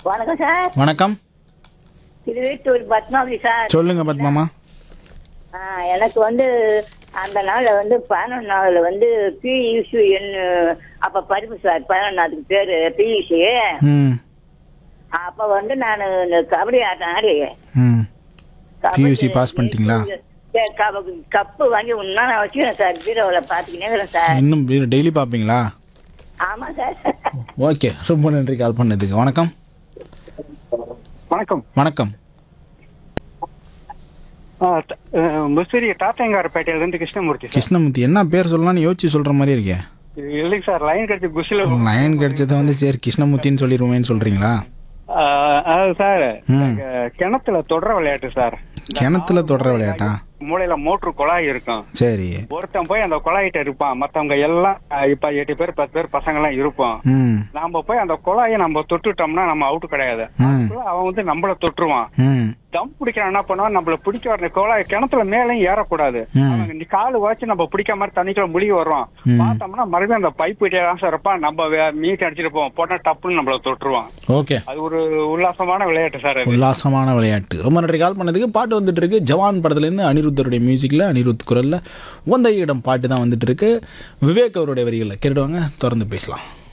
வணக்கம் சார் வணக்கம் திருவேட்டூர் பத்மாவதி சார் சொல்லுங்க பத்மாமா ஆ, எனக்கு வந்து அந்த நாள்ல வந்து பதினொன்று நாள்ல வந்து பியூசி அப்ப படிப்பு சார் பதினொன்னாத்துக்கு பேரு பியூசி ம் அப்ப வந்து நான் இந்த கபடி ஆட்டம் ஆடி ம் கபடி PUC pass பண்ணிட்டீங்களா? ஏ, கப- கப்பு வாங்கி ஒன்னா நான் வச்சுக்கிறேன் சார் பீரோவில் பார்த்துக்கினே இருக்கிறேன் சார் இன்னும் டெய்லி பார்ப்பீங்களா ஆமா சார் ஓகே ரொம்ப நன்றி கால் பண்ணதுக்கு வணக்கம் வணக்கம் வணக்கம் ஆ, த- அஹ், முசிறி தாத்தங்காரப்பேட்டையில இருந்து கிருஷ்ணமூர்த்தி சார் கிருஷ்ணமூர்த்தி என்ன பேர் சொல்லலாம்னு யோசிச்சு சொல்ற மாதிரி இருக்கே இல்லைங்க சார் லைன் கிடைச்சி குசில லைன் கிடைச்சதை வந்து சரி கிருஷ்ணமூர்த்தின்னு சொல்லிடுவேன்னு சொல்றீங்களா அதாவது சார் ம். அஹ், கிணத்துல தொடர விளையாட்டு சார் கிணத்துல தொடர விளையாட்டா மூளையில மோட்டர் குழாய் இருக்கும் சரி ஒருத்தன் போய் அந்த குழாயிட்ட இருப்பான் மத்தவங்க எல்லாம் அஹ், இப்ப எட்டு பேர் பத்து பேர் பசங்க எல்லாம் இருப்போம் ம் நாம போய் அந்த குழாயை நம்ம தொட்டுட்டோம்னா நம்ம அவுட் கிடையாது ம் அதுக்குள்ள அவன் வந்து நம்மள தொட்டுருவான் ம் தம் பிடிக்கிறான் என்ன பண்ணுவான் நம்மள பிடிக்க வர குழாய் கிணத்துல மேலையும் ஏறக்கூடாது ம். அவன் நீ காலு வச்சு நம்ம பிடிக்க மாதிரி தண்ணிக்குள்ள முழுகி வருவான் ம். பார்த்தோம்னா மறுபடியும் அந்த பைப் கிட்டே தான் சார் இருப்பான் நம்ம வே- மீட் அடிச்சிட்டு போவோம் போட்டா டப்புன்னு நம்மள தொட்டுருவான் ஓகே அது ஒரு உல்லாசமான விளையாட்டு சார் அது உல்லாசமான விளையாட்டு ரொம்ப நன்றி கால் பண்ணதுக்கு பாட்டு வந்துட்டு இருக்கு ஜவான் படத்துலேருந்து அனிருத்தருடைய மியூசிக்கில் அனிருத் குரலில் உந்த இடம் பாட்டு தான் வந்துட்டு இருக்கு விவேக் அவருடைய வரிகளில் கேட்டுவாங்க தொடர்ந்து பேசலாம்